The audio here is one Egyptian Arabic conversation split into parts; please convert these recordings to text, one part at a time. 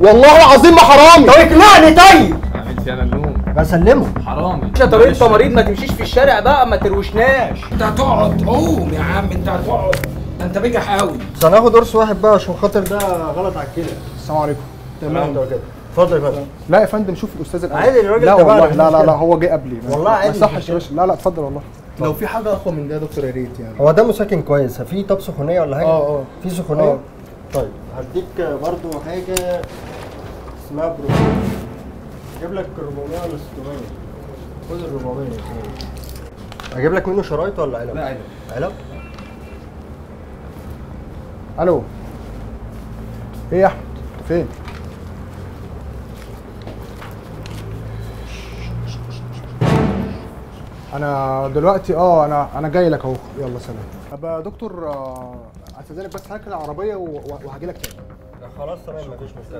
والله العظيم ما حرامي طب اقنعني طيب عامل فيها مجنون بسلمه حرامي طب انت مريض ما تمشيش في الشارع بقى ما تروشناش انت هتقعد قوم يا عم انت هتقعد ده انت بجح قوي بس هناخد قرص واحد بقى عشان خاطر ده غلط على الكلى السلام عليكم تمام ده كده اتفضل يا فندم لا يا فندم شوف الاستاذ الأول. عادي الراجل لا ده بقى والله مفيش لا لا لا مشكلة. هو جه قبلي والله ما عادي، يصحش مفيش يا باشا لا لا اتفضل والله لو في حاجه اقوى من ده يا دكتور يا ريت يعني هو ده مسكن كويس في طب سخونيه ولا حاجه؟ اه اه في سخونيه؟ اه. طيب هديك برضو حاجه اسمها بروتين اجيب لك 400 ولا 600 خد ال 400 اجيب لك منه شرايط ولا علب؟ لا علب علب؟ الو ايه يا احمد فين انا دلوقتي اه انا انا جاي لك اهو يلا سلام طب يا دكتور آه، هستاذنك بس هركن العربيه و- و- وهجي لك تاني خلاص تمام مفيش مشكله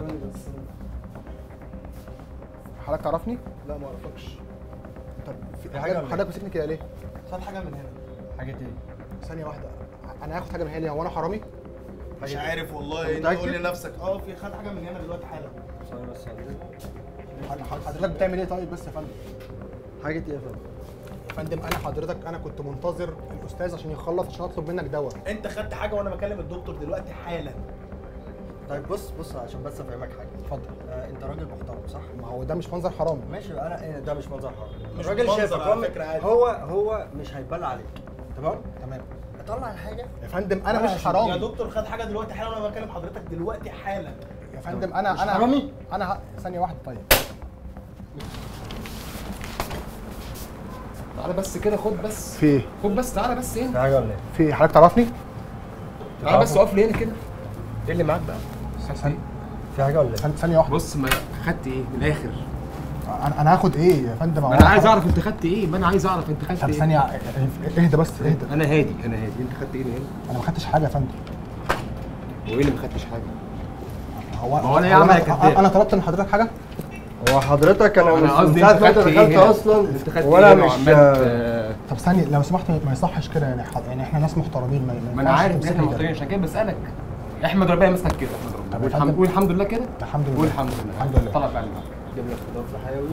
حضرتك تعرفني لا ما اعرفكش طب في في حاجة حاجه ولا حضرتك ماسكني كده ليه خد حاجه من هنا حاجه ايه؟ ثانيه واحده انا هاخد حاجه من هنا هو انا حرامي مش عارف والله انت متأكد؟ قول لنفسك اه في خد حاجه من هنا دلوقتي حالا ثواني بس عندي. حضرتك بتعمل ايه طيب بس يا فندم حاجه ايه يا فندم؟ يا فندم انا حضرتك انا كنت منتظر الاستاذ عشان يخلص عشان اطلب منك دواء انت خدت حاجه وانا بكلم الدكتور دلوقتي حالا طيب بص بص عشان بس افهمك حاجه اتفضل آه انت راجل محترم صح؟ ما هو ده مش منظر حرامي ماشي انا إيه ده مش منظر حرام مش الراجل منظر شافك على هو- فكرة عادي. هو هو مش هيبان عليك تمام؟ تمام طلع الحاجه يا فندم انا مش يا حرامي دكتور خد حاجه دلوقتي حالا وانا بكلم حضرتك دلوقتي حالا يا فندم انا مش انا حرامي؟ انا ه... ثانيه واحده طيب تعالى بس كده خد بس في ايه خد بس تعالى بس هنا في حاجه ولا ايه؟ في ايه حضرتك تعرفني تعالى بس اقف لي هنا كده ايه اللي معاك بقى ثانيه في حاجه ولا ايه؟ ثانية- ثانيه واحده بص ما خدت ايه من الاخر انا انا هاخد ايه يا فندم ما انا عايز اعرف انت خدت ايه ما انا عايز اعرف انت خدت طب ايه ثانيه اهدى بس اهدى انا هادي انا هادي انت خدت ايه من هنا انا ما خدتش حاجه يا فندم هو ايه اللي ما خدتش حاجه هو هو أنا يا هو عم أنا- يا كداب. انا طلبت من حضرتك حاجه هو حضرتك انا انا من قصدي ساعه انت ما انت خدت دخلت ايه هنا؟ اصلا انت خدت وانا ايه مش وعمال طب ثانيه لو سمحت ما يصحش كده يعني حض- يعني احنا ناس محترمين ما, ما انا ينفعش عارف ان تمسكني احنا كده. محترمين عشان كده بسالك احمد ربنا يمسكك كده احمد طب ربنا الحمد- والحمد- قول الحمد لله كده الحمد لله قول الحمد لله الحمد لله. طلع فعلا جيب لك ظرف حيوي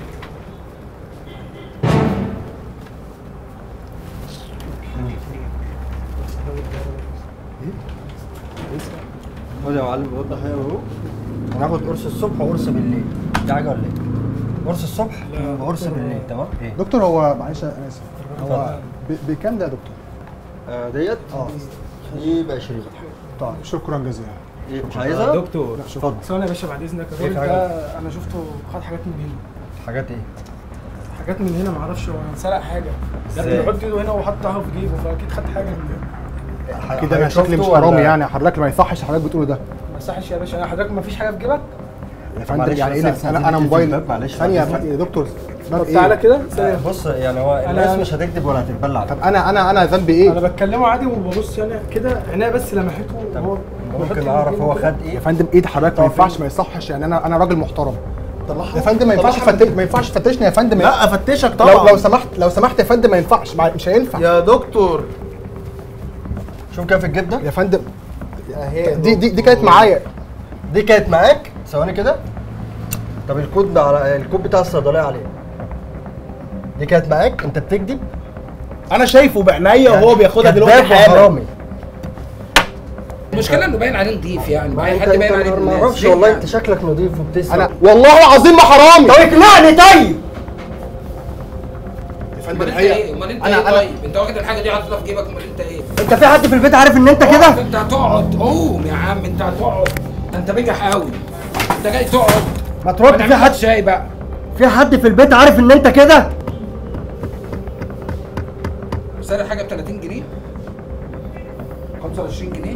خد يا معلم الواد ده حلو اهو هناخد قرص الصبح وقرص بالليل دي حاجه ولا ايه؟ قرص الصبح وقرص بالليل تمام؟ ايه؟ دكتور هو معلش انا اسف هو ب- بكام ده يا دكتور؟ آه ديت اه دي ب 20 طيب شكرا جزيلا ايه مش عايزها؟ دكتور اتفضل ثواني يا باشا بعد اذنك إيه الراجل في حاجة؟ ده انا شفته خد حاجات من هنا حاجات ايه؟ حاجات من هنا معرفش هو سرق حاجه يا إزاي؟ ابني يحط ايده هنا وحطها في جيبه فاكيد خد حاجه من هنا كده انا شكلي مش حرامي يعني حضرتك ما يصحش حضرتك بتقوله ده ما يصحش يا باشا انا حضرتك ما فيش حاجه في جيبك يا فندم معلش يعني بس ايه عشان انا دي انا تقفل موبايل الباب، معلش ثانيه بعد يا دكتور باب طب تعالى ايه كده آه، ثانية. بص يعني هو الناس مش هتكذب ولا هتتبلى عليك طب انا انا انا ذنبي انا ايه بتكلمه عادي وببص يعني كده عينيا بس لمحته طب وهو ممكن بيحط اعرف إيده هو كده. خد يا ايه؟ فندم ايد حضرتك ما ينفعش ما يصحش يعني انا انا راجل محترم يا فندم ما ينفعش طلعها تفتش ما ينفعش تفتشني يا فندم لا افتشك لو طبعا لو سمحت لو سمحت يا فندم ما ينفعش مع- مش هينفع يا دكتور شوف كام في الجيب ده؟ يا فندم دي دي دي كانت معايا دي كانت معاك ثواني كده طب الكود ده على الكود بتاع الصيدليه عليه دي كانت معاك انت بتكذب انا شايفه بعينيا وهو بياخدها دلوقتي كذاب حالا وحرامي المشكله انه باين عليه نضيف يعني باين انت حد باين عليه انت ما نضيف. اعرفش ليه والله يعني؟ انت شكلك نظيف وبتسرق انا والله العظيم ما حرامي طب اقنعني طيب يا امال فندم انت هي ايه امال انت أنا- ايه أنا- طيب انت واخد الحاجه دي حاططها في جيبك امال انت ايه انت في حد في البيت عارف ان انت كده انت هتقعد قوم يا عم انت هتقعد ده انت بجح قوي انت جاي تقعد ما ترد في نعمل حد لك شاي بقى في حد في البيت عارف ان انت كده سعر الحاجه ب 30 جنيه 25 جنيه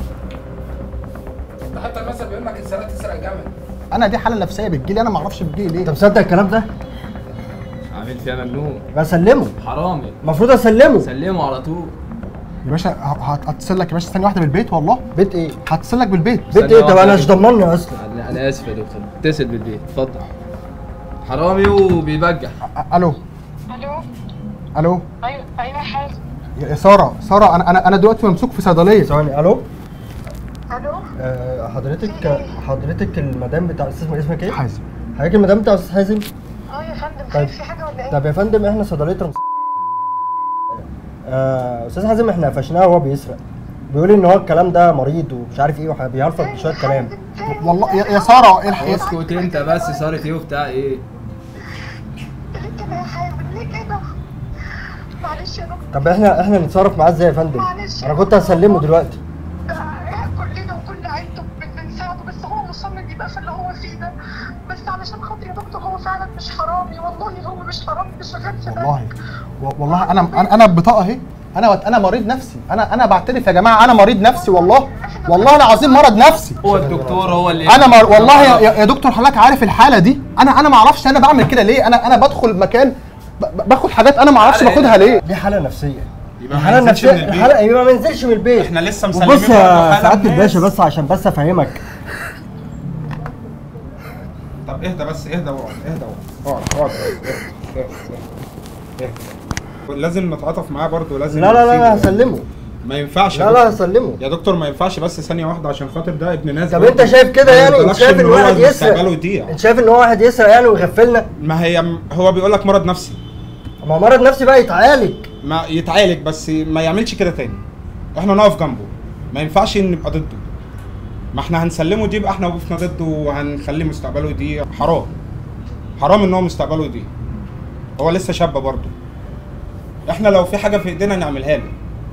ده حتى المثل بيقول لك السرقه تسرق جمل انا دي حاله نفسيه بتجيلي انا ما اعرفش بتجيلي ليه انت مصدق الكلام ده عامل فيها مجنون بسلمه حرامي المفروض اسلمه سلمه على طول يا باشا ه- هت- هتصل لك يا باشا ثانيه واحده بالبيت والله بيت ايه هتصل لك بالبيت بيت ثانية ايه طب واحدة انا يا مش دكتور. ضمني اصلا انا انا اسف يا دكتور اتصل بالبيت اتفضل حرامي وبيبجح أ- الو الو الو ايوه ايوه حاجه يا ساره ساره انا انا انا دلوقتي ممسوك في صيدليه ثواني الو الو آه، حضرتك حضرتك المدام بتاع استاذ اسمك ايه؟ حازم حضرتك المدام بتاع استاذ حازم؟ اه يا فندم طيب. خير في حاجه ولا ايه؟ طب يا فندم احنا صيدليه رمسيس آه، استاذ حازم احنا قفشناه وهو بيسرق بيقول ان هو الكلام ده مريض ومش عارف ايه وبيعرفك بشويه كلام والله يا, يا ساره ايه الحقيقه اسكت انت بس صارت ايه وبتاع ايه ليه كده يا حازم ليه كده؟ معلش يا دكتور طب احنا احنا نتصرف معاه ازاي يا فندم؟ معلش. انا كنت هسلمه دلوقتي ده كلنا وكل عيلته بن- بنساعده بس هو مصمم يبقى في اللي هو فيه ده بس علشان خاطر يا دكتور هو فعلا مش حرامي والله هو مش حرامي مش شغال في والله بنك. و- والله انا انا انا بطاقه اهي انا انا مريض نفسي انا انا بعترف يا جماعه انا مريض نفسي والله والله العظيم مرض نفسي هو الدكتور هو اللي انا مر... والله يا, يا- يا دكتور حضرتك عارف الحاله دي انا انا ما اعرفش انا بعمل كده ليه انا انا بدخل مكان ب... ب- باخد حاجات انا ما اعرفش حالة باخدها ليه دي حاله نفسيه يبقى ما الحاله ينزلش النفسيه من البيت. الحاله يبقى ما ينزلش من البيت احنا لسه مسلمين وبص برضه يا حالة سعاده الناس. الباشا بس عشان بس افهمك طب اهدى بس اهدى واقعد اهدى واقعد اقعد اقعد اهدى اهدى اهدى اهدى. لازم نتعاطف معاه برضه لازم لا لا لا انا نسيبه. هسلمه ما ينفعش يا لا لا دكتور. هسلمه يا دكتور ما ينفعش بس ثانية واحدة عشان خاطر ده ابن ناس طب برضه. انت شايف كده ما يعني انت ينفعش شايف ان هو واحد يسرق مستقبله يضيع انت شايف ان هو واحد يسرق يعني ويغفلنا ما هي هو بيقول لك مرض نفسي ما هو مرض نفسي بقى يتعالج ما يتعالج بس ما يعملش كده تاني احنا نقف جنبه ما ينفعش نبقى ضده ما احنا هنسلمه دي يبقى احنا وقفنا ضده وهنخلي مستقبله يضيع حرام حرام ان هو مستقبله يضيع هو لسه شاب برضه احنا لو في حاجه في ايدينا نعملها له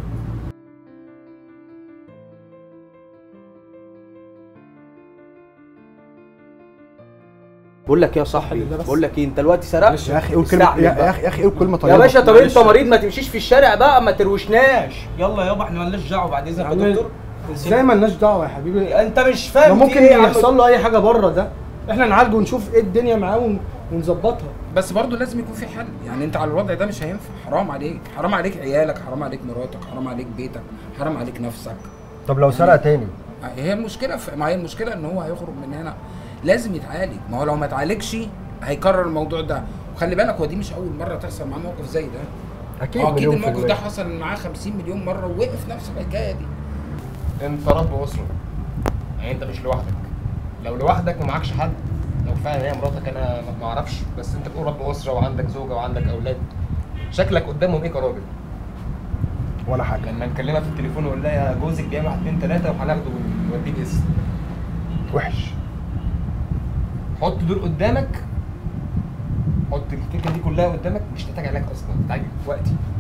بقول لك ايه يا صاحبي بقول لك ايه انت دلوقتي سرقت يا اخي قول كلمه استعمل يا, بقى. يا اخي يا اخي قول كلمه طيبه يا باشا طب انت مريض ما تمشيش في الشارع بقى ما تروشناش يلا يابا احنا مالناش دعوه بعد اذنك يا عم- دكتور ازاي مالناش دعوه يا حبيبي انت مش ما فاهم ممكن في ايه يا عم؟ يحصل له اي حاجه بره ده احنا نعالجه ونشوف ايه الدنيا معاه ون- ونظبطها بس برضه لازم يكون في حل يعني انت على الوضع ده مش هينفع حرام عليك حرام عليك عيالك حرام عليك مراتك حرام عليك بيتك حرام عليك نفسك طب لو سرق تاني هي المشكله في ما هي المشكله ان هو هيخرج من هنا لازم يتعالج ما هو لو ما اتعالجش هيكرر الموضوع ده وخلي بالك هو دي مش اول مره تحصل معاه موقف زي ده اكيد هو اكيد مليون في الموقف المية. ده حصل معاه 50 مليون مره ووقف نفس الحكايه دي انت رب اسره يعني انت مش لوحدك لو لوحدك ومعكش حد لو فعلا هي مراتك انا ما- ما اعرفش بس انت بتقول رب اسره وعندك زوجه وعندك اولاد شكلك قدامهم ايه كراجل ولا حاجه لما نكلمها في التليفون ونقول لها جوزك جاي واحد اتنين تلاته وهناخده ونوديه اسم وحش حط دول قدامك حط الفكره دي كلها قدامك مش محتاج علاج اصلا محتاج وقتي